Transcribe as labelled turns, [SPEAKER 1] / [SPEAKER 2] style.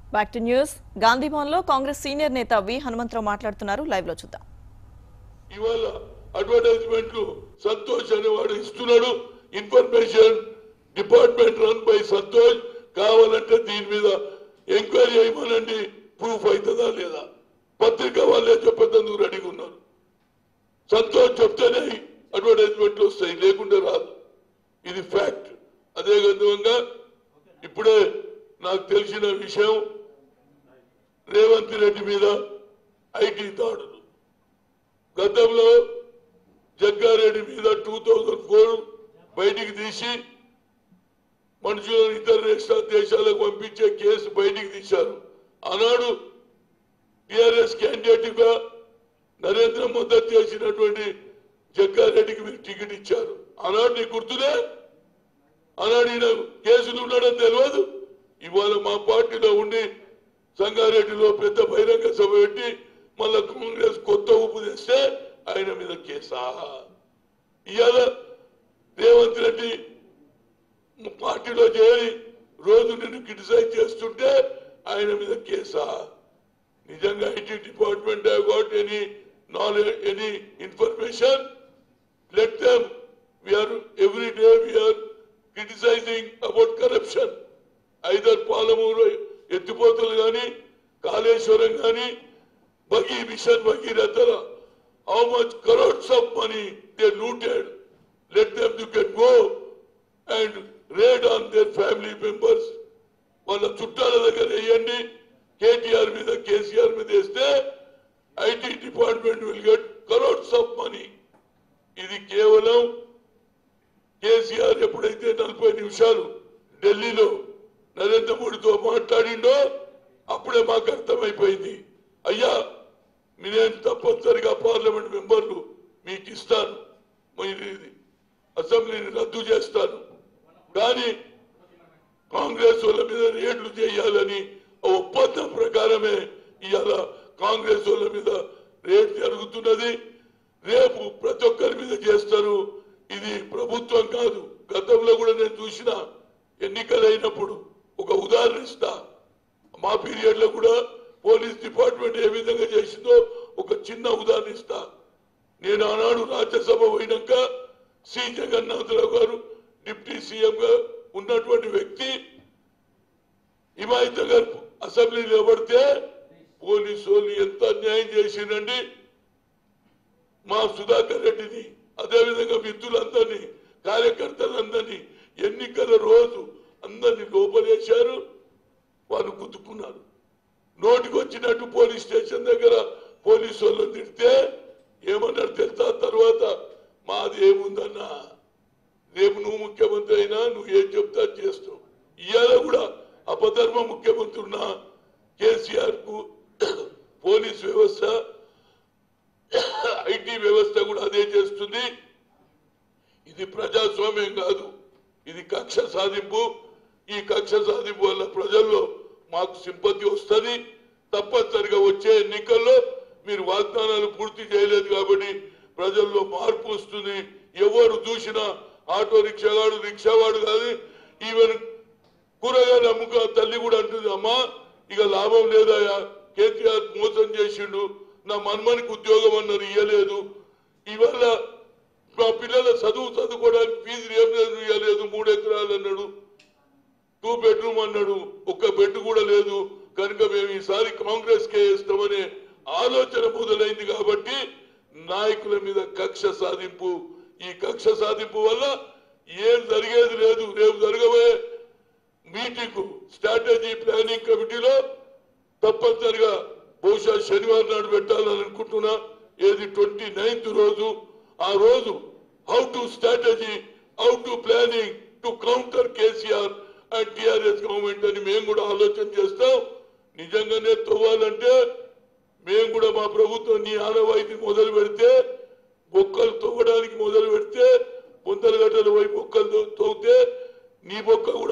[SPEAKER 1] back to news Gandhi Bhavan లో Congress senior నేత వి హనుమంతరావు మాట్లాడుతున్నారు లైవ్ లో చూద్దాం
[SPEAKER 2] ఇవాళ అడ్వర్టైజ్మెంట్లు సంతోష్ అనేవాడు ఇస్తున్నాడు information department run by Santosh కావాలంటే దీని మీద ఎంక్వైరీ చేయమనండి ప్రూఫ్ అవుతుందా లేదా పత్రిక వాళ్ళే చెప్పేందుకు రెడీగా ఉన్నారు సంతోష్ చెప్తేనే అడ్వర్టైజ్మెంట్లు వస్తాయి లేకుంటే రాదు ఇది ఫ్యాక్ట్ అదే విధంగా ఇప్పుడే నాకు తెలిసిన విషయం రేవంత్ రెడ్డి మీద ఐటీ దాడులు గతంలో జగ్గారెడ్డి మీద టూ థౌజండ్ ఫోర్ బయటికి తీసి మనుషులను ఇతర దేశ- దేశాలకు పంపించే కేసు బయటికి తీశారు ఆనాడు టిఆర్ఎస్ క్యాండిడేట్ గా నరేంద్ర మద్దతు చేసినటువంటి జగ్గారెడ్డికి మీరు టికెట్ ఇచ్చారు ఆనాడు నీకు గుర్తులే ఆనాడు ఈయన కేసులు ఉన్నాడని తెలియదు ఇవాళ మా పార్టీలో ఉండి సంగారెడ్డిలో పెద్ద బహిరంగ సభ పెట్టి మళ్ళా కాంగ్రెస్ కొత్త ఊపు తెస్తే ఆయన మీద కేసా ఇవాళ రేవంత్ రెడ్డి పార్టీలో చేరి రోజు నిన్ను క్రిటిసైజ్ చేస్తుంటే ఆయన మీద కేసా నిజంగా IT department have got any knowledge any information let them we are every day we are criticizing about corruption either Palamuru ఎత్తిపోతలు కానీ కాళేశ్వరం కానీ బగీ మిషన్ భగీరథల how much crores of money they looted let them you can go and raid on their family members వాళ్ళ చుట్టాల దగ్గర వేయండి కేటీఆర్ మీద కేసీఆర్ మీద వేస్తే IT department will get crores of money ఇది కేవలం కేసీఆర్ ఎప్పుడైతే నలభై నిమిషాలు ఢిల్లీలో నరేంద్ర మోడీతో మాట్లాడిండో అప్పుడే మాకు అర్థమైపోయింది అయ్యా నేను తప్పనిసరిగా పార్లమెంట్ మెంబర్లు మీకు ఇస్తాను మీరు ఇది అసెంబ్లీని రద్దు చేస్తాను కానీ కాంగ్రెస్ వాళ్ళ మీద రేట్లు చేయాలని ఆ ఒప్పందం ప్రకారమే ఇవాళ కాంగ్రెస్ వాళ్ళ మీద రేట్ జరుగుతున్నది రేపు ప్రతి ఒక్కరి మీద చేస్తారు ఇది ప్రభుత్వం కాదు గతంలో కూడా నేను చూసిన ఎన్నికలైనప్పుడు ఒక ఉదాహరణ ఇస్తా మా పీరియడ్ లో కూడా పోలీస్ డిపార్ట్మెంట్ ఏ విధంగా చేసిందో ఒక చిన్న ఉదాహరణ ఇస్తా నేను ఆనాడు రాజ్యసభ పోయినాక సి జగన్నాథరావు గారు డిప్యూటీ సీఎం గా ఉన్నటువంటి వ్యక్తి హిమాయత్ గారు అసెంబ్లీ నిలబడితే పోలీసు వాళ్ళు ఎంత అన్యాయం చేసిందండి మా సుధాకర్ రెడ్డిని అదేవిధంగా మిత్రులందరినీ కార్యకర్తలందరినీ ఎన్నికల రోజు అందరినీ లోపలేశారు వాళ్ళు గుద్దుకున్నారు నోటికి వచ్చినట్టు పోలీస్ స్టేషన్ దగ్గర పోలీసు వాళ్ళని తిడితే ఏమన్నారు తెలుసా తర్వాత మాది ఏముందన్నా రేపు నువ్వు ముఖ్యమంత్రి అయినా నువ్వు ఏం చెప్తా అది చేస్తావు ఇవాళ కూడా అపధర్మ ముఖ్యమంత్రి ఉన్న కేసీఆర్ కు పోలీస్ వ్యవస్థ ఐటీ వ్యవస్థ కూడా అదే చేస్తుంది ఇది ప్రజాస్వామ్యం కాదు ఇది కక్ష సాధింపు ఈ కక్ష సాధింపు వల్ల ప్రజల్లో మాకు సింపతి వస్తుంది తప్పనిసరిగా వచ్చే ఎన్నికల్లో మీరు వాగ్దానాలు పూర్తి చేయలేదు కాబట్టి ప్రజల్లో మార్పు వస్తుంది ఎవరు చూసినా ఆటో రిక్షావాడు రిక్షావాడు కాదు ఈవెన్ కూరగాయలు అమ్ముక తల్లి కూడా అంటుంది అమ్మా ఇక లాభం లేదాయా కేసీఆర్ మోసం చేసిండు నా మన్మనికి ఉద్యోగం అన్నారు ఇయ్యలేదు ఇవాళ మా పిల్లల చదువు చదువుకోవడానికి ఫీజు ఏం లేదు ఇవ్వలేదు మూడు ఎకరాలు అన్నాడు టూ బెడ్రూమ్ అన్నాడు ఒక్క బెడ్ కూడా లేదు కనుక మేము ఈసారి కాంగ్రెస్ కే వేస్తామనే ఆలోచన మొదలైంది కాబట్టి నాయకుల మీద కక్ష సాధింపు ఈ కక్ష సాధింపు వల్ల ఏం జరిగేది లేదు రేపు జరగబోయే మీటింగ్ స్ట్రాటజీ ప్లానింగ్ కమిటీలో తప్పనిసరిగా బహుశా శనివారం నాడు పెట్టాలని అనుకుంటున్నా ఏది ట్వంటీ నైన్త్ రోజు ఆ రోజు how to strategy how to planning to counter KCR and TRS government అని మేము కూడా ఆలోచన చేస్తాం నిజంగానే తవ్వాలంటే మేము కూడా మా ప్రభుత్వం నీ ఆనవాయితీ మొదలు పెడితే బొక్కలు తవ్వడానికి మొదలు పెడితే పొందల గట్టలు పోయి బొక్కలు తవ్వు- తవ్వితే నీ బొక్క కూడా